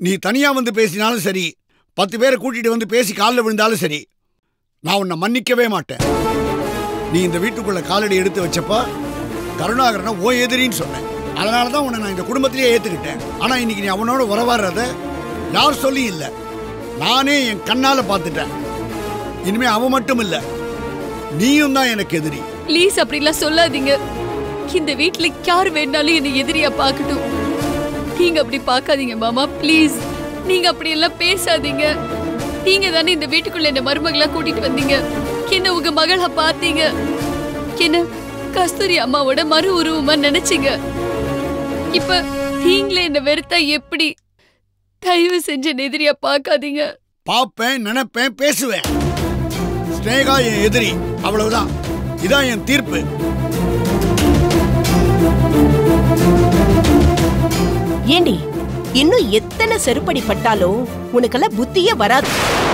நீ தனியா வந்து பேசினாலும் சரி பத்து பேரை கூட்டிட்டு வந்து பேசி காலில் விழுந்தாலும் சரி நான் உன்னை மன்னிக்கவே மாட்டேன் நீ இந்த வீட்டுக்குள்ள காலடி எடுத்து வச்சப்ப கருணாகரனை ஓ எதிரின்னு சொன்னேன் அதனால தான் உன்னை நான் இந்த குடும்பத்திலேயே ஏத்துக்கிட்டேன் ஆனா இன்னைக்கு நீ அவனோட உறவாடுறத யார் சொல்லி இல்லை நானே என் கண்ணால பார்த்துட்டேன் இனிமே அவன் மட்டும் இல்ல நீயும் தான் எனக்கு எதிரி ப்ளீஸ் அப்படிலாம் சொல்லாதீங்க இந்த வீட்ல யார் வேணாலும் என்னை எதிரியா பார்க்கட்டும் நீங்க அப்படி பார்க்காதீங்க மாமா ப்ளீஸ் நீங்க அப்படி எல்லாம் பேசாதீங்க நீங்க தானே இந்த வீட்டுக்குள்ள என்ன மருமகளா கூட்டிட்டு வந்தீங்க என்ன உங்க மகளா பார்த்தீங்க என்ன கஸ்தூரி அம்மாவோட மறு உருவமா நினைச்சீங்க இப்ப நீங்களே என்ன வெறுத்தா எப்படி தயவு செஞ்சு என்னை எதிரியா பார்க்காதீங்க பார்ப்பேன் நினைப்பேன் பேசுவேன் ஸ்னேகா என் எதிரி அவ்வளவுதான் இதான் என் தீர்ப்பு ஏண்டி இன்னும் எத்தனை செருப்படி பட்டாலும் உனக்கெல்லாம் புத்தியே வராது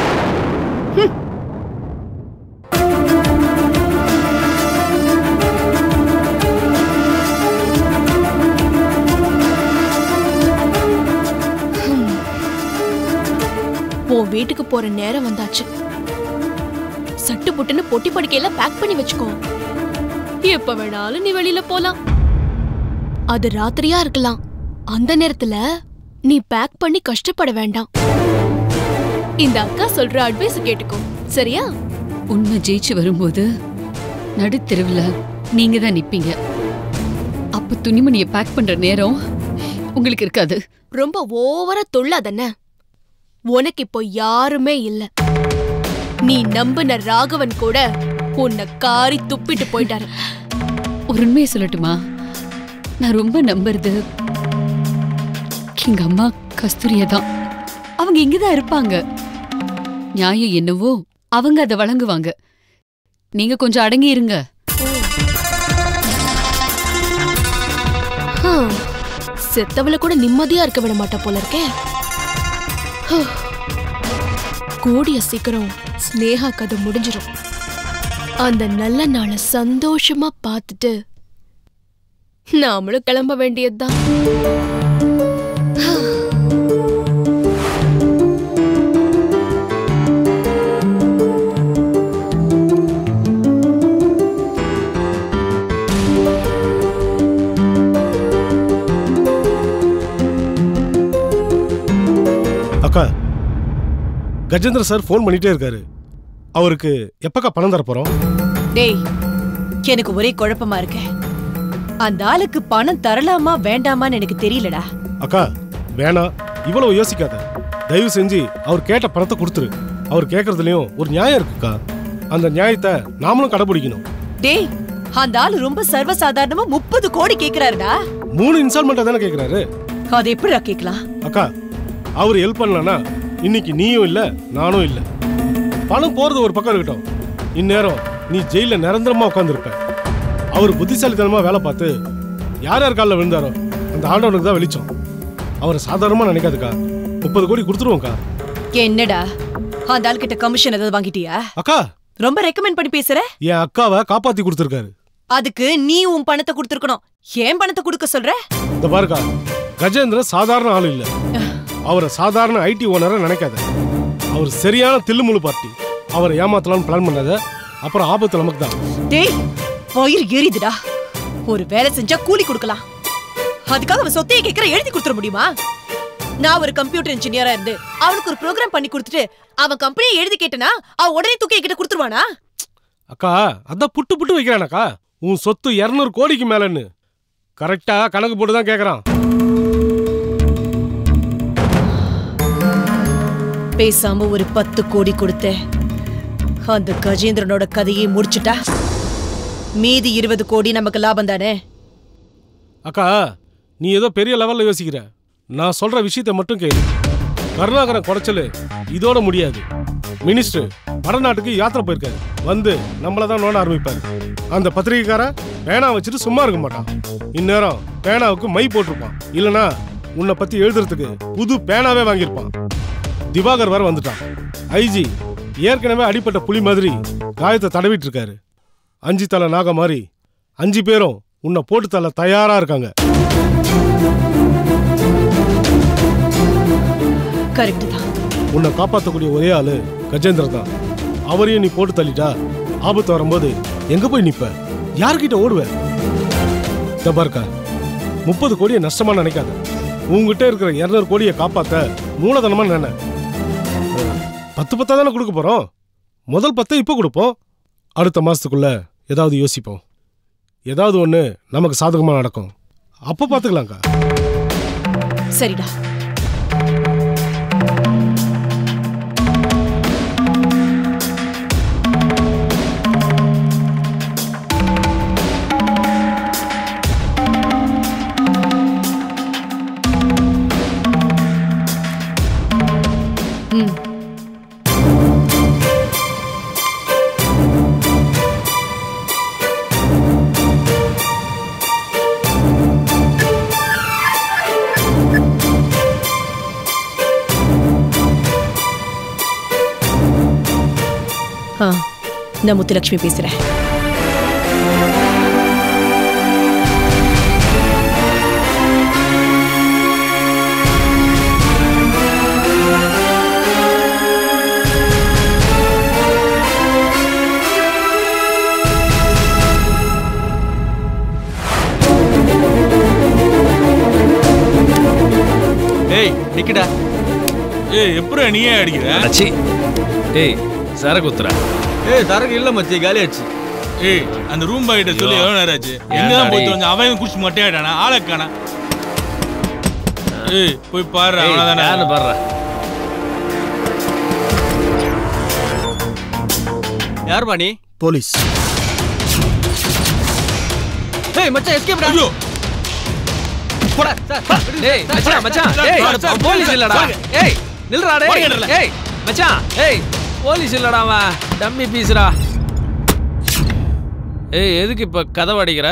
உன் வீட்டுக்கு போற நேரம் வந்தாச்சு சட்டு புட்டுன்னு பொட்டி படுக்கையில பேக் பண்ணி வச்சுக்கோ எப்ப வேணாலும் நீ வெளியில போலாம் அது ராத்திரியா இருக்கலாம் அந்த நேரத்துல நீ பேக் பண்ணி கஷ்டப்பட வேண்டாம் இந்த அக்கா சொல்ற அட்வைஸ் கேட்டுக்கோ சரியா உண்மை ஜெயிச்சு வரும்போது நடுத்தெருவுல நீங்க தான் நிப்பீங்க அப்ப துணிமணியை பேக் பண்ற நேரம் உங்களுக்கு இருக்காது ரொம்ப ஓவரா தொல்லாதன உனக்கு இப்போ யாருமே இல்ல நீ நம்பின ராகவன் கூட உன்னை காரி துப்பிட்டு போயிட்டாரு ஒரு உண்மையை சொல்லட்டுமா நான் ரொம்ப நம்புறது எங்க அம்மா கஸ்தூரிய தான் அவங்க இங்கதான் இருப்பாங்க நியாயம் என்னவோ அவங்க அதை வழங்குவாங்க நீங்க கொஞ்சம் அடங்கி இருங்க ஹம், செத்தவள கூட நிம்மதியா இருக்க விட மாட்டா போல இருக்கே ஹோ. கூடிய சீக்கிரம் ஸ்னேகா கதை முடிஞ்சிரும் அந்த நல்ல நாளை சந்தோஷமா பார்த்துட்டு நாமளும் கிளம்ப வேண்டியதுதான் அக்கா கஜேந்திர சார் ஃபோன் பண்ணிட்டே இருக்காரு அவருக்கு எப்பக்கா பணம் தர போறோம் டேய் எனக்கு ஒரே குழப்பமா இருக்க அந்த ஆளுக்கு பணம் தரலாமா வேண்டாமான்னு எனக்கு தெரியலடா அக்கா வேணாம் இவ்வளவு யோசிக்காத தயவு செஞ்சு அவர் கேட்ட பணத்தை கொடுத்துரு அவர் கேட்கறதுலயும் ஒரு நியாயம் இருக்குக்கா அந்த நியாயத்தை நாமளும் கடைபிடிக்கணும் டேய் அந்த ஆளு ரொம்ப சர்வசாதாரணமா முப்பது கோடி கேக்குறாருடா மூணு இன்ஸ்டால்மெண்ட்டா தானே கேட்குறாரு அது எப்படிடா கேக்கலாம் அக்கா அவர் ஹெல்ப் பண்ணலன்னா இன்னைக்கு நீயும் இல்ல நானும் இல்ல பணம் போறது ஒரு பக்கம் இருக்கட்டும் இந்நேரம் நீ ஜெயில நிரந்தரமா உட்காந்துருப்ப அவர் புத்திசாலித்தனமா வேலை பார்த்து யார் யார் காலில் விழுந்தாரோ அந்த ஆண்டவனுக்கு தான் வெளிச்சம் அவரை சாதாரணமா நினைக்காதுக்கா முப்பது கோடி கொடுத்துருவோம்க்கா என்னடா அந்த ஆள் கிட்ட கமிஷன் ஏதாவது வாங்கிட்டியா அக்கா ரொம்ப ரெக்கமெண்ட் பண்ணி பேசுற என் அக்காவை காப்பாத்தி கொடுத்துருக்காரு அதுக்கு நீ உன் பணத்தை கொடுத்துருக்கணும் ஏன் பணத்தை கொடுக்க சொல்ற இந்த பாருக்கா கஜேந்திரன் சாதாரண ஆள் இல்ல அவரை சாதாரண ஐடி ஓனரை நினைக்காத அவர் சரியான தில்லுமுழு பார்ட்டி அவரை ஏமாத்தலாம்னு பிளான் பண்ணாத அப்புறம் ஆபத்து நமக்கு தான் டேய் வயிறு எரியுதுடா ஒரு வேலை செஞ்சா கூலி கொடுக்கலாம் அதுக்காக அவன் சொத்தையை கேட்கற எழுதி கொடுத்துட முடியுமா நான் ஒரு கம்ப்யூட்டர் இன்ஜினியரா இருந்து அவனுக்கு ஒரு ப்ரோக்ராம் பண்ணி கொடுத்துட்டு அவன் கம்பெனியை எழுதி கேட்டனா அவன் உடனே தூக்கி என்கிட்ட கொடுத்துருவானா அக்கா அதான் புட்டு புட்டு வைக்கிறானக்கா உன் சொத்து இரநூறு கோடிக்கு மேலன்னு கரெக்டா கணக்கு போட்டு தான் கேட்கறான் பேசாம ஒரு பத்து கோடி கொடுத்த அந்த கஜேந்திரனோட கதையை முடிச்சுட்டா மீதி இருபது கோடி நமக்கு லாபம் தானே அக்கா நீ ஏதோ பெரிய லெவல்ல யோசிக்கிற நான் சொல்ற விஷயத்தை மட்டும் கேளு கருணாகரன் குறைச்சலு இதோட முடியாது மினிஸ்டர் வடநாட்டுக்கு யாத்திரை போயிருக்காரு வந்து நம்மள தான் நோண்ட ஆரம்பிப்பாரு அந்த பத்திரிகைக்கார பேனா வச்சுட்டு சும்மா இருக்க மாட்டான் இந்நேரம் பேனாவுக்கு மை போட்டிருப்பான் இல்லனா உன்னை பத்தி எழுதுறதுக்கு புது பேனாவே வாங்கியிருப்பான் திவாகர் வர வந்துட்டான் ஐஜி ஏற்கனவே அடிப்பட்ட புலி மாதிரி காயத்தை தடவிட்டு இருக்காரு அஞ்சு தலை நாக மாதிரி அஞ்சு பேரும் உன்னை போட்டு தள்ள தயாரா இருக்காங்க கரெக்ட் தான் உன்னை காப்பாற்றக்கூடிய ஒரே ஆளு கஜேந்திரன் தான் அவரையும் நீ போட்டு தள்ளிட்டா ஆபத்து வரும்போது எங்க போய் நிப்ப யார்கிட்ட ஓடுவ இந்த பாருக்கா முப்பது கோடியை நஷ்டமா நினைக்காத உங்ககிட்ட இருக்கிற இருநூறு கோடியை காப்பாத்த மூலதனமா நினை பத்து பத்தா தானே கொடுக்க போறோம் முதல் பத்தை இப்போ கொடுப்போம் அடுத்த மாசத்துக்குள்ள ஏதாவது யோசிப்போம் ஏதாவது ஒன்று நமக்கு சாதகமாக நடக்கும் அப்போ பார்த்துக்கலாம்க்கா சரிடா ம் ஆ நான் முத்துலட்சுமி பேசுறேன் ஏய் நிக்கடா ஏய் எப்படா நீயே அடிக்கிற அச்சி ஏய் சரக்கு குத்துறா ஏய் சரக்கு இல்ல மச்சி காலியாச்சு ஏய் அந்த ரூம் பாய் கிட்ட சொல்லி எவ்வளவு நேரம் ஆச்சு எங்க தான் போய் வந்து அவன் குடிச்சு மட்டையாடானா ஆளை காணா ஏய் போய் பாரு ஏய் அவ்வளவுதானே யாருன்னு பாடுறா யார் நீ போலீஸ் ஏய் மச்சான் எஸ்கேப் ஐயோ போடா சார் ஏய் மச்சான் மச்சான் ஏய் சார், போலீஸ் சார், இல்லடா சார். ஏய் நில்றா போடுங்க, டேய் நில்ல. ஏய் மச்சான் ஏய் போலீஸ் இல்லடா அவன் டம்மி பீஸ்டா ஏய் எதுக்கு இப்ப கதவு அடிக்கிற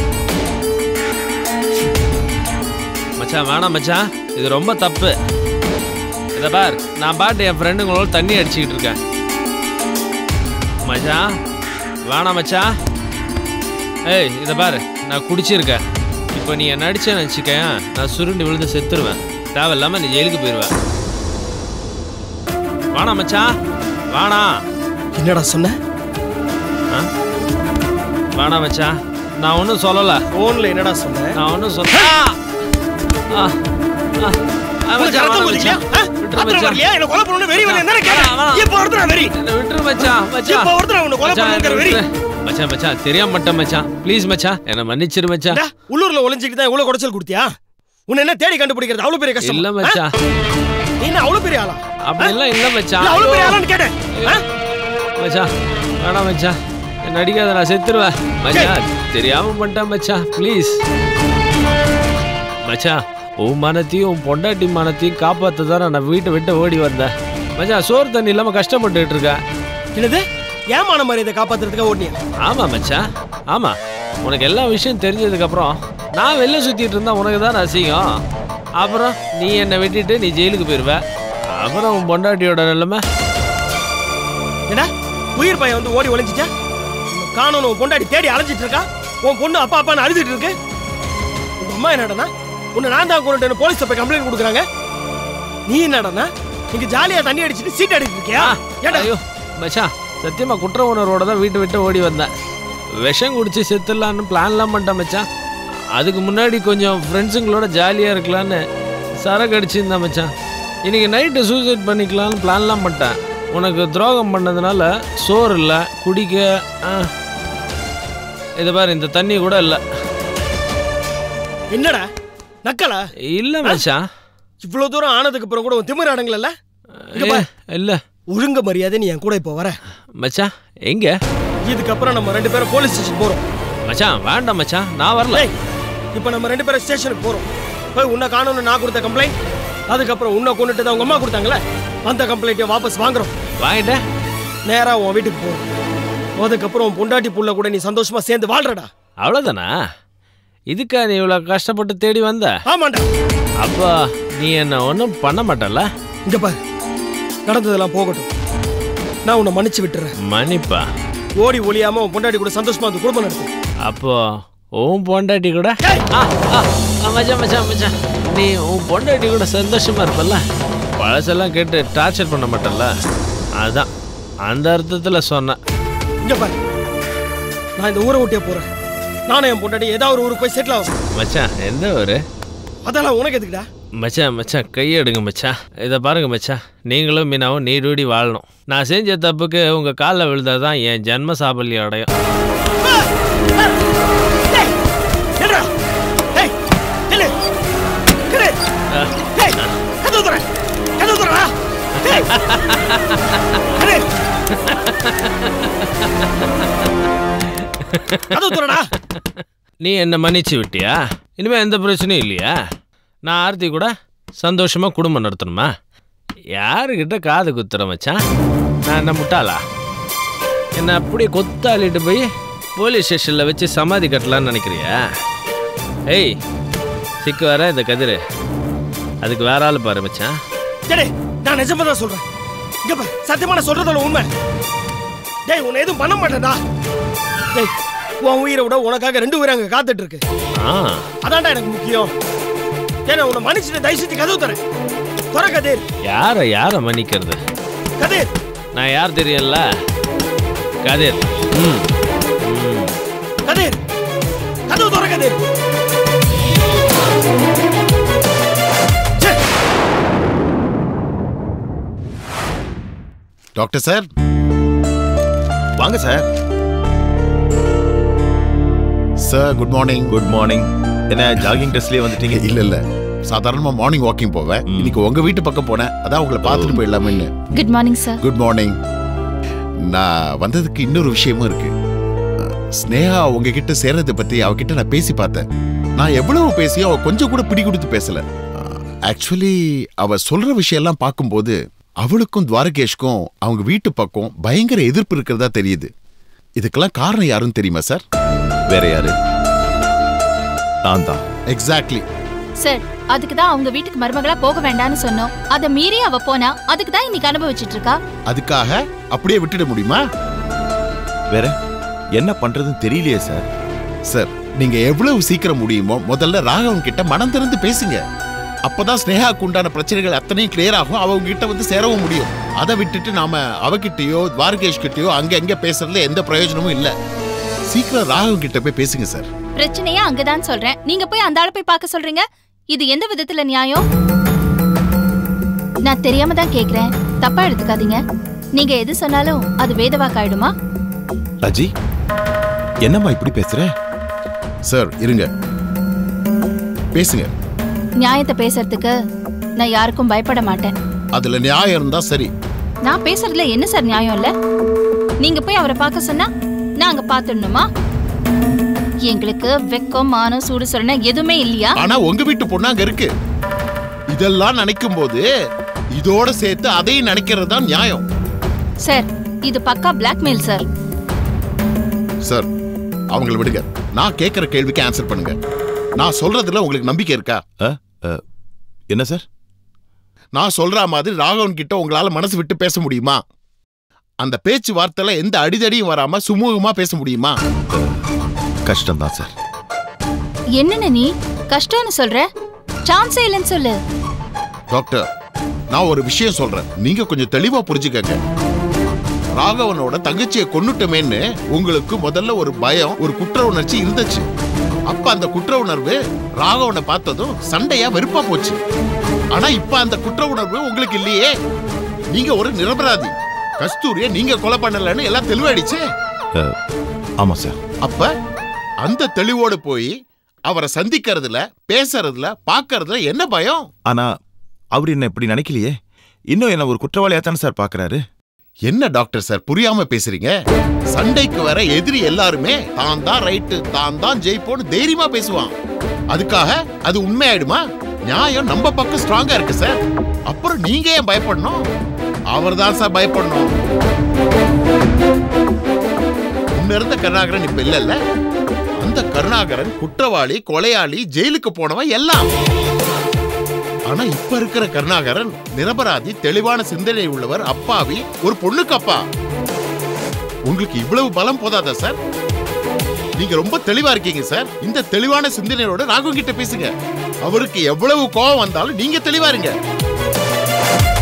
மச்சான் வேணாம் மச்சான் இது ரொம்ப தப்பு இத பார் நான் பாட்டு என் ஃப்ரெண்டுங்களோட தண்ணி அடிச்சுக்கிட்டு இருக்கேன் மச்சான் வேணாம் மச்சான் ஏய் இத பாரு நான் குடிச்சிருக்கேன் இப்போ நீ என்ன அடிச்சேன்னு வச்சுக்கேன் நான் சுருண்டு விழுந்து செத்துருவேன் தேவையில்லாம நீ ஜெயிலுக்கு போயிடுவேன் வேணாம் மச்சான் வேணாம் என்னடா சொன்ன ஆ? வேணாம் மச்சான் நான் ஒன்றும் சொல்லலை போன்ல என்னடா சொன்ன நான் ஒன்றும் சொல்ல ஆ! ஆ! ஆ! ஆ, மச்சான், வேணாம் மச்சான். விட்டுரு மச்சான். என்ன கொலை பண்ணணும் வெறி வந்து என்ன வேணாம், வேணாம். இப்போ ஒருத்தர வெறி என்னை விட்டுரு மச்சான் மச்சான் இப்போ ஒருத்தர உன்னை கொலை மச்சான், பண்ணணுங்கிற என்னை வெறி விட்டுரு. மச்சான் மச்சான் தெரியாம மாட்டேன் மச்சான் ப்ளீஸ் மச்சான் என்னை மன்னிச்சிரு மச்சான் டா, உள்ளூர்ல ஒளிஞ்சிட்டு தான் இவ்வளவு குடைச்சல் கொடுத்தியா உன்னை என்ன தேடி கண்டுபிடிக்கிறது அவ்வளவு பெரிய கஷ்டம் இல்ல மச்சான் நீ என்ன அவ்வளவு பெரிய ஆளா அப்படியெல்லாம் இல்ல மச்சான் இல்ல, அவ்வளவு பெரிய ஐயோ. ஆளான்னு கேட்டேன் ஆ? மச்சான் வேணாம் மச்சான் என்ன அடிக்காத நான் செத்துருவேன் மச்சான் தெரியாம பண்ணிட்டேன் மச்சான் ப்ளீஸ் மச்சான் உன் மனத்தையும் உன் பொண்டாட்டி மனத்தையும் காப்பாத்த தான் நான் வீட்டை விட்டு ஓடி வந்தேன் மச்சான் சோறு தண்ணி இல்லாம கஷ்டப்பட்டுட்டு இருக்கேன் என்னது ஏமான மாதிரி இதை காப்பாத்துறதுக்காக ஓடினியா ஆமா மச்சான் ஆமா உனக்கு எல்லா விஷயம் தெரிஞ்சதுக்கு அப்புறம் நான் வெளில சுத்திட்டு இருந்தா உனக்கு தான் அசிங்கம் அப்புறம் நீ என்னை வெட்டிட்டு நீ ஜெயிலுக்கு போயிருவ அப்புறம் உன் பொண்டாட்டியோட நிலைமை என்ன உயிர் பையன் வந்து ஓடி ஒளிஞ்சிச்சா காணும் உன் பொண்டாடி தேடி அலைஞ்சிட்டு இருக்கா உன் பொண்ணு அப்பா அப்பான்னு அழுதுட்டு இருக்கு உங்க அம்மா என்னடனா உன்னை நான் தான் கொண்டுட்டு போலீஸ் போய் கம்ப்ளைண்ட் கொடுக்குறாங்க நீ என்னடனா நீங்க ஜாலியா தண்ணி அடிச்சிட்டு சீட் அடிச்சிட்டு இருக்கியா ஏன்டா ஐயோ மச்சான் சத்தியமா குற்ற உணர்வோட தான் வீட்டை விட்டு ஓடி வந்தேன் விஷம் குடிச்சு செத்துடலான்னு பிளான்லாம் பண்ணிட்டேன் மச்சான் அதுக்கு முன்னாடி கொஞ்சம் ஃப்ரெண்ட்ஸுங்களோட ஜாலியாக இருக்கலான்னு சரக்கு அடிச்சிருந்தேன் மச்சான் இன்னைக்கு நைட்டு சூசைட் பண்ணிக்கலான்னு பிளான்லாம் பண்ணிட்டேன் உனக்கு துரோகம் பண்ணதுனால சோறு இல்லை குடிக்க ஆ. இதை பாரு இந்த தண்ணி கூட இல்லை என்னடா நக்கலா இல்லை மச்சான் இவ்வளவு தூரம் ஆனதுக்கு அப்புறம் கூட உன் திமிர் அடங்கல இங்க பாரு. இல்லை ஒழுங்க மரியாதை நீ என் கூட இப்போ வர மச்சான் எங்கே இதுக்கப்புறம் நம்ம ரெண்டு பேரும் போலீஸ் ஸ்டேஷன் போறோம் மச்சான் வேண்டாம் மச்சான் நான் வரல ஏய் இப்போ நம்ம ரெண்டு பேரும் ஸ்டேஷனுக்கு போறோம் போய் உன்னை காணும்னு நான் கொடுத்த கம்ப்ளைண்ட் அதுக்கப்புறம் உன்னை கொண்டுட்டு தான் உங்க அம்மா கொடுத்தாங்களே அந்த கம்ப்ளைண்ட்டை வாபஸ் வாங்குறோம் வாங்கிட்டேன் நேரா உன் வீட்டுக்கு போறோம் அதுக்கப்புறம் உன் பொண்டாட்டி புள்ள கூட நீ சந்தோஷமா சேர்ந்து வாழ்றடா அவ்வளோதானா இதுக்கா நீ இவ்வளோ கஷ்டப்பட்டு தேடி வந்த ஆமாண்டா அப்போ நீ என்ன ஒன்றும் பண்ண மாட்டல இங்க பாரு நடந்ததெல்லாம் போகட்டும் நான் உன்னை மன்னிச்சு விட்டுறேன் மன்னிப்பா ஓடி ஒளியாம உன் பொண்டாட்டி கூட சந்தோஷமா அந்த குடும்பம் நடத்து அப்போ உன் பொண்டாட்டி கூட ஏய்! ஆ, ஆ, ஆ, மச்சான் மச்சான் மச்சான் நீ உன் பொண்டாட்டி கூட சந்தோஷமா இருப்பல்ல பழசெல்லாம் கேட்டு டார்ச்சர் பண்ண மாட்டேன்ல அதான் அந்த அர்த்தத்தில் சொன்னேன் இங்க பாரு நான் இந்த ஊரை விட்டே போறேன் நானும் என் பொண்டாட்டி ஏதாவது ஒரு ஊருக்கு போய் செட்டில் ஆகும் மச்சான் எந்த ஒரு அதெல்லாம் உனக்கு எதுக்குடா மச்சான் மச்சான் கையை எடுங்க மச்சான் இதை பாருங்க மச்சான் நீங்களும் மீனாவும் நீடூடி வாழணும் நான் செஞ்ச தப்புக்கு உங்கள் காலில் விழுந்தாதான் என் ஜென்ம சாபல்யம் அடையும் டேய், என்னடா? டேய், நில்லு. நில்லு. டேய், கதவு திற. கதவு திறடா. டேய். நில்லு. கதவு திறடா. நீ என்னை மன்னிச்சு விட்டியா இனிமேல் எந்த பிரச்சனையும் இல்லையா நான் ஆர்த்தி கூட சந்தோஷமாக குடும்பம் நடத்தணுமா யாருக்கிட்ட காது குத்துற மச்சான் நான் என்ன முட்டாளா என்னை அப்படியே கொத்தாளிட்டு போய் போலீஸ் ஸ்டேஷனில் வச்சு சமாதி கட்டலான்னு நினைக்கிறியா ஏய் சிக்கு வர இந்த கதிரு அதுக்கு வேற ஆள் பாரு மச்சான் டேய், நான் நிஜமா தான் சொல்றேன் இங்க பாரு சத்தியமா நான் சொல்றதுல உண்மை டேய் உன்னை எதுவும் பண்ண மாட்டேன்டா டேய் உன் உயிரை விட உனக்காக ரெண்டு உயிரை அங்க காத்துட்டு இருக்கு ஆ அதான்டா எனக்கு முக்கியம் டேய் நான் உன்னை மன்னிச்சுட்டு தயவு செஞ்சு கதவு தரேன் துற கதீர் யாரை யாரை மன்னிக்கிறது கதீர் நான் யார் தெரியல கதிர் ம் ம் கதீர் கதவு துற கதீர் ச்சே, டாக்டர் சார் வாங்க sir sir good morning good morning என்ன ஜாகிங் டெஸ்ட்லயே வந்துட்டீங்க இல்ல இல்ல சாதாரணமா மார்னிங் வாக்கிங் போவேன் ம். இன்னைக்கு உங்க வீட்டு பக்கம் போனேன் அதான் உங்களை பார்த்துட்டு போயிடலாமேன்னு good morning sir good morning நான் வந்ததுக்கு இன்னொரு விஷயமும் இருக்கு அஹ், ஸ்னேகா உங்ககிட்ட சேர்றதை பத்தி அவகிட்ட நான் பேசி பார்த்தேன் நான் எவ்வளவு பேசியும் அவ கொஞ்சம் கூட பிடி கொடுத்து பேசல ஆக்சுவலி அவ சொல்ற விஷயம் எல்லாம் பார்க்கும்போது அவளுக்கும் துவாரகேஷ்க்கும் அவங்க வீட்டு பக்கம் பயங்கர எதிர்ப்பு இருக்கிறதா தெரியுது இதுக்கெல்லாம் காரணம் யாருன்னு தெரியுமா சார் வேற யாரு நான் தான் எக்ஸாக்ட்லி சார் அதுக்கு தான் அவங்க வீட்டுக்கு மருமகளா போக வேண்டாம்னு சொன்னோம் அதை மீறி அவ போனா அதுக்கு தான் இன்னைக்கு அனுபவிச்சிட்டு இருக்கா அதுக்காக அப்படியே விட்டுட முடியுமா வேற என்ன பண்றதுன்னு தெரியலையே சார் சார் நீங்க எவ்வளவு சீக்கிரம் முடியுமோ முதல்ல ராகவன் கிட்ட மனம் திறந்து பேசுங்க அப்பதான் ஸ்னேகாக்கு உண்டான பிரச்சனைகள் அத்தனையும் கிளியர் ஆகும் அவங்க கிட்ட வந்து சேரவும் முடியும் அதை விட்டுட்டு நாம அவகிட்டயோ துவாரகேஷ் கிட்டயோ அங்க அங்க பேசுறதுல எந்த பிரயோஜனமும் இல்ல சீக்கிரம் ராகவன் கிட்ட போய் பேசுங்க சார் பிரச்சனையே அங்கதான் சொல்றேன் நீங்க போய் அந்த ஆளை போய் பார்க்க சொல்றீங்க இது எந்த விதத்துல நியாயம் நான் தெரியாம தான் கேக்குறேன் தப்பா எடுத்துக்காதீங்க நீங்க எது சொன்னாலும் அது வேதவாக்காயிடுமா ராஜி என்னம்மா இப்படி பேசுற சார் இருங்க பேசுங்க நியாயத்தை பேசுறதுக்கு நான் யாருக்கும் பயப்பட மாட்டேன் அதுல நியாயம் இருந்தா சரி நான் பேசுறதுல என்ன சார் நியாயம் இல்ல நீங்க போய் அவரை பார்க்க சொன்னா நான் அங்க பாத்துடணுமா எங்களுக்கு வெக்கம் மானம் சூடு சொரணை எதுவுமே இல்லையா ஆனா உங்க வீட்டு பொண்ணு அங்க இருக்கு இதெல்லாம் நினைக்கும் போது இதோட சேர்த்து அதையும் நினைக்கிறது தான் நியாயம் சார் இது பக்கா பிளாக்மெயில் சார் சார் அவங்கள விடுங்க நான் கேட்கிற கேள்விக்கு ஆன்சர் பண்ணுங்க நான் சொல்றதுல உங்களுக்கு நம்பிக்கை இருக்கா அ, அ, என்ன சார் நான் சொல்ற மாதிரி ராகவன் கிட்ட உங்களால மனசு விட்டு பேச முடியுமா அந்த பேச்சு வார்த்தையில எந்த அடிதடியும் வராம சுமூகமா பேச முடியுமா கஷ்டம்தான் சார் என்னென்ன நீ கஷ்டம்னு சொல்ற சான்ஸே இல்லைன்னு சொல்லு டாக்டர் நான் ஒரு விஷயம் சொல்றேன் நீங்க கொஞ்சம் தெளிவா புரிஞ்சுக்கங்க ராகவனோட தங்கச்சியை கொன்னுட்டமேன்னு உங்களுக்கு முதல்ல ஒரு பயம் ஒரு குற்ற உணர்ச்சி இருந்துச்சு அப்ப அந்த குற்ற உணர்வு ராகவனை பார்த்ததும் சண்டையா வெறுப்பா போச்சு ஆனா இப்ப அந்த குற்ற உணர்வு உங்களுக்கு இல்லையே நீங்க ஒரு நிரபராதி கஸ்தூரிய நீங்க கொலை பண்ணலன்னு எல்லாம் தெளிவாயிடுச்சே அ, ஆமா சார் அப்ப அந்த தெளிவோடு போய் அவரை சந்திக்கிறதுல பேசுறதுல பார்க்கறதுல என்ன பயம் ஆனா அவர் என்ன இப்படி நினைக்கலையே இன்னும் என்ன ஒரு குற்றவாளியா தானே சார் பாக்குறாரு என்ன டாக்டர் சார் புரியாம பேசுறீங்க சண்டைக்கு வர எதிரி எல்லாருமே தான் தான் ரைட்டு தான் தான் ஜெயிப்போன்னு தைரியமா பேசுவான் அதுக்காக அது உண்மையாயிடுமா நியாயம் நம்ம பக்கம் ஸ்ட்ராங்கா இருக்கு சார் அப்புறம் நீங்க ஏன் பயப்படணும் அவர் தான் சார் பயப்படணும் முன்ன இருந்த கருணாகரன் இப்ப இல்லல்ல அந்த கருணாகரன் குற்றவாளி கொலையாளி ஜெயிலுக்கு போனவன் எல்லாம் ஆனா இப்ப இருக்கிற கருணாகரன் நிரபராதி தெளிவான சிந்தனை உள்ளவர் அப்பாவி ஒரு பொண்ணுக்கு அப்பா உங்களுக்கு இவ்வளவு பலம் போதாதா சார் நீங்க ரொம்ப தெளிவா இருக்கீங்க சார் இந்த தெளிவான சிந்தனையோட ராகவன் கிட்ட பேசுங்க அவருக்கு எவ்வளவு கோபம் வந்தாலும் நீங்க தெளிவா இருங்க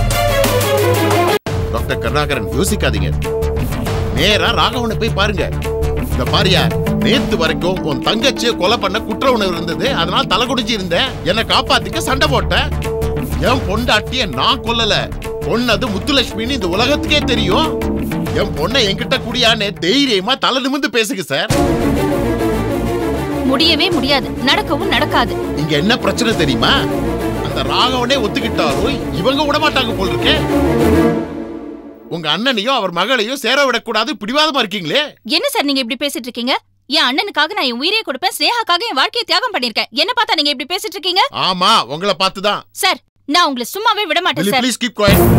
டாக்டர் கருணாகரன் யோசிக்காதீங்க நேரா ராகவனை போய் பாருங்க இந்த பாரியா நேத்து வரைக்கும் உன் தங்கச்சியை கொலை பண்ண குற்ற உணர்வு இருந்தது அதனால தலை குடிஞ்சு இருந்தேன் என்னை காப்பாத்திக்க சண்டை போட்டேன் என் பொண்டாட்டிய நான் கொல்லல பொண்ணது முத்துலட்சுமின்னு இந்த உலகத்துக்கே தெரியும் என் பொண்ணை என்கிட்ட குடியானே தைரியமா தலை நிமிந்து பேசுங்க சார் முடியவே முடியாது நடக்கவும் நடக்காது இங்க என்ன பிரச்சனை தெரியுமா அந்த ராகவனே ஒத்துக்கிட்டாலும் இவங்க விட மாட்டாங்க போல் இருக்கே உங்க அண்ணனையும் அவர் மகளையும் சேர விடக்கூடாது பிடிவாதமா இருக்கீங்களே என்ன சார் நீங்க இப்படி பேசிட்டு இருக்கீங்க என் அண்ணனுக்காக நான் என் உயிரே கொடுப்பேன் ஸ்னேகாக்காக என் வாழ்க்கையை தியாகம் பண்ணிருக்கேன் என்ன பார்த்தா நீங்க இப்படி பேசிட்டு இருக்கீங்க ஆமா உங்களை பார்த்துதான் சார் நான் உங்களை சும்மாவே விட மாட்டேன் சார் ப்ளீஸ் கீப் quiet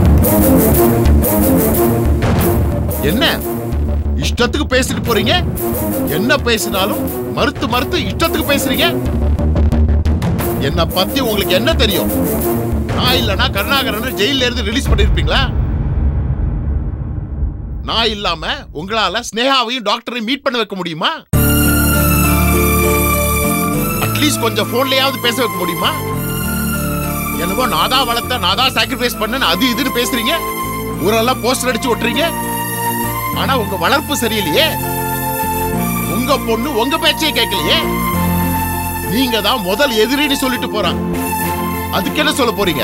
என்ன இஷ்டத்துக்கு பேசிட்டு போறீங்க என்ன பேசினாலும் மறுத்து மறுத்து இஷ்டத்துக்கு பேசுறீங்க என்ன பத்தி உங்களுக்கு என்ன தெரியும் நான் இல்லனா கருணாகரன் ஜெயில இருந்து ரிலீஸ் பண்ணிருப்பீங்களா நான் இல்லாம உங்களால ஸ்னேகாவையும் டாக்டரையும் மீட் பண்ண வைக்க முடியுமா அட்லீஸ்ட் கொஞ்சம் போன்லயாவது பேச வைக்க முடியுமா என்னவோ நான் தான் வளர்த்த நான் தான் சாக்ரிஃபைஸ் பண்ணேன்னு அது இதுன்னு பேசுறீங்க ஊரெல்லாம் போஸ்டர் அடிச்சு ஒட்டுறீங்க ஆனா உங்க வளர்ப்பு சரியில்லையே உங்க பொண்ணு உங்க பேச்சையே கேட்கலையே நீங்க தான் முதல் எதிரின்னு சொல்லிட்டு போறாங்க அதுக்கு என்ன சொல்ல போறீங்க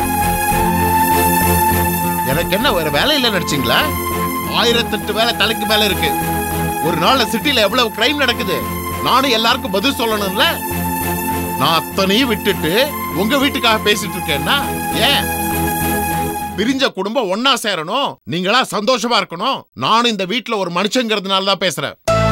எனக்கு என்ன வேற வேலை இல்ல நடிச்சீங்களா ஆயிரத்தெட்டு வேலை தலைக்கு மேல இருக்கு ஒரு நாள்ல சிட்டில எவ்வளவு கிரைம் நடக்குது நானும் எல்லாருக்கும் பதில் சொல்லணும்ல நான் அத்தனையும் விட்டுட்டு உங்க வீட்டுக்காக பேசிட்டு இருக்கேன்னா ஏன் பிரிஞ்ச குடும்பம் ஒன்னா சேரணும் நீங்களா சந்தோஷமா இருக்கணும் நானும் இந்த வீட்ல ஒரு மனுஷங்கிறதுனால தான் பேசுறேன்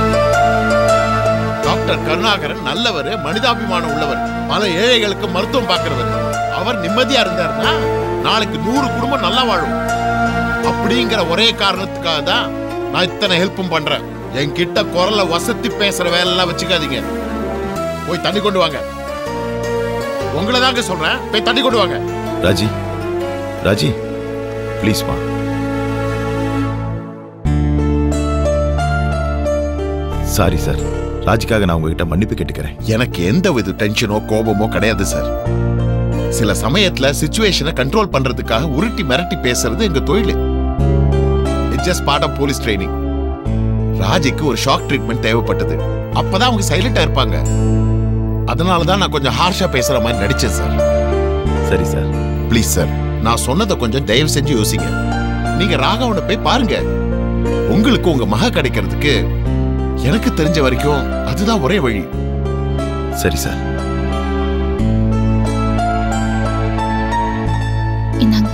டாக்டர் கருணாகரன் நல்லவர் மனிதாபிமானம் உள்ளவர் பல ஏழைகளுக்கு மருத்துவம் பார்க்கிறவர் அவர் நிம்மதியா இருந்தாருன்னா நாளைக்கு நூறு குடும்பம் நல்லா வாழும் அப்படிங்கிற ஒரே காரணத்துக்காக தான் நான் இத்தனை ஹெல்ப்பும் பண்றேன் என்கிட்ட குரலை வசத்தி பேசுற வேலை எல்லாம் வச்சுக்காதீங்க போய் தண்ணி கொண்டு வாங்க உங்களை தாங்க சொல்றேன் போய் தண்ணி கொண்டு வாங்க ராஜி ராஜி ப்ளீஸ்மா சாரி சார் ராஜிக்காக நான் உங்ககிட்ட மன்னிப்பு கேட்டுக்கிறேன் எனக்கு எந்த வித டென்ஷனோ கோபமோ கிடையாது சார் சில சமயத்துல சுச்சுவேஷனை கண்ட்ரோல் பண்றதுக்காக உருட்டி மிரட்டி பேசுறது எங்க தொழில் it's just part of police training ராஜிக்கு ஒரு ஷாக் ட்ரீட்மெண்ட் தேவைப்பட்டது அப்பதான் அவங்க சைலண்டா இருப்பாங்க அதனால தான் நான் கொஞ்சம் ஹார்ஷா பேசுற மாதிரி நடிச்சேன் சார் சரி சார் ப்ளீஸ் சார் நான் சொன்னதை கொஞ்சம் தயவு செஞ்சு யோசிங்க நீங்க ராகவனை போய் பாருங்க உங்களுக்கு உங்க மக கிடைக்கிறதுக்கு எனக்கு தெரிஞ்ச வரைக்கும் அதுதான் ஒரே வழி சரி சார் இந்தாங்க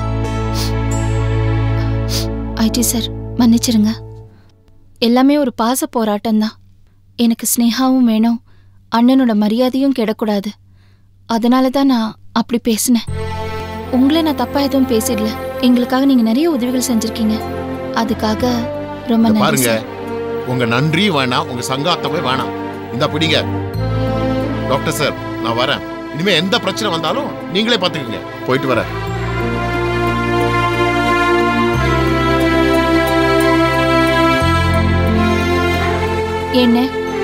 ஐடி சார் மன்னிச்சிருங்க எல்லாமே ஒரு பாச போராட்டம் தான் எனக்கு ஸ்னேகாவும் வேணும் அண்ணனோட மரியாதையும் கெடக்கூடாது அதனால தான் நான் அப்படி பேசினேன் உங்களை நான் தப்பா எதுவும் பேசிடல எங்களுக்காக நீங்க நிறைய உதவிகள் செஞ்சிருக்கீங்க அதுக்காக ரொம்ப இத நன்றி பாருங்க சார். உங்க நன்றி வேணாம் உங்க சங்காத்தமே வேணாம் இந்த பிடிங்க டாக்டர் சார் நான் வரேன் இனிமே எந்த பிரச்சனை வந்தாலும் நீங்களே பாத்துக்கங்க போயிட்டு வரேன் என்ன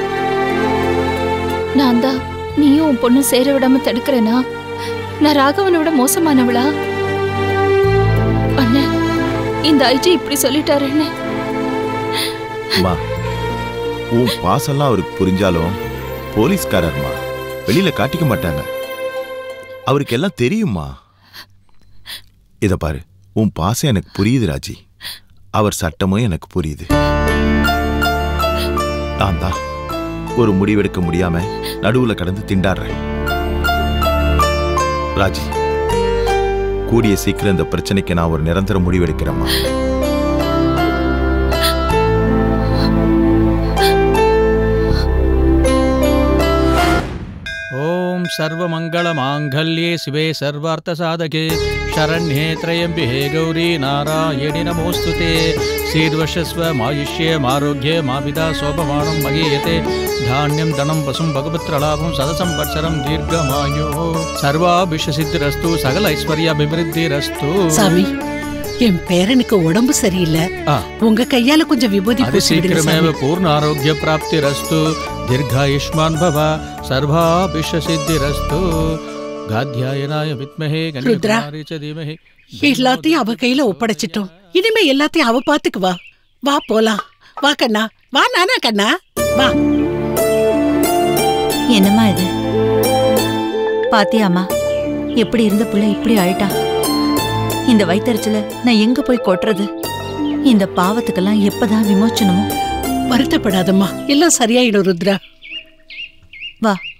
நான் தான் நீயும் உன் பொண்ணு சேர விடாம தடுக்கிறேனா நான் ராகவனை விட மோசமானவளா அண்ணன் இந்த ஐஜி இப்படி சொல்லிட்டாருன்னு அம்மா உன் பாசம்லாம் அவருக்கு புரிஞ்சாலும் போலீஸ்காரர்மா வெளியில காட்டிக்க மாட்டாங்க அவருக்கு எல்லாம் தெரியுமா இத பாரு உன் பாசம் எனக்கு புரியுது ராஜி அவர் சட்டமும் எனக்கு புரியுது நான் தான் ஒரு முடிவெடுக்க முடியாம நடுவுல கடந்து திண்டாடுறேன் ராஜி கூடிய சீக்கிரம் இந்த பிரச்சனைக்கு நான் ஒரு நிரந்தர முடிவெடுக்கிறேம்மா ॐ सर्वमङ्गलमाङ्गल्ये शिवे सर्वार्थसाधके शरण्ये त्र्यम्बिहे गौरी नारायणि नमोऽस्तु ते शीर्वशस्व मायुष्ये मारोग्ये मापिता शोभमानं मगीयते धान्यं धनं वसुं भगवत्रलाभं सदसंवत्सरं दीर्घमायुः सर्वाभिषसिद्धिरस्तु सकल ऐश्वर्याभिवृद्धिरस्तु சாமி என் பேரனுக்கு உடம்பு சரியில்லை ஆ. உங்க கையால கொஞ்சம் விபூதி பூசி விடுங்க अतिशीघ्रमेव சாமி पूर्णारोग्यप्राप्तिरस्तु दीर्घायुष्मान् भव सर्वाभिषसिद्धिरस्तु गाध्यायनाय विद्महे ருத்ரா कन्याकुमारी च धीमहि எல்லாத்தையும் அவ கையில ஒப்படைச்சிட்டோம் இனிமே எல்லாத்தையும் அவ பாத்துக்குவா வா போலாம் வா கண்ணா வா நானா கண்ணா வா என்னம்மா இது பாத்தியாம்மா எப்படி இருந்த புள்ள இப்படி ஆயிட்டா இந்த வயித்தறிச்சல நான் எங்க போய் கொட்டுறது இந்த பாவத்துக்கெல்லாம் எப்பதான் விமோச்சனமோ வருத்தப்படாதம்மா எல்லாம் சரியாயிடும் ருத்ரா வா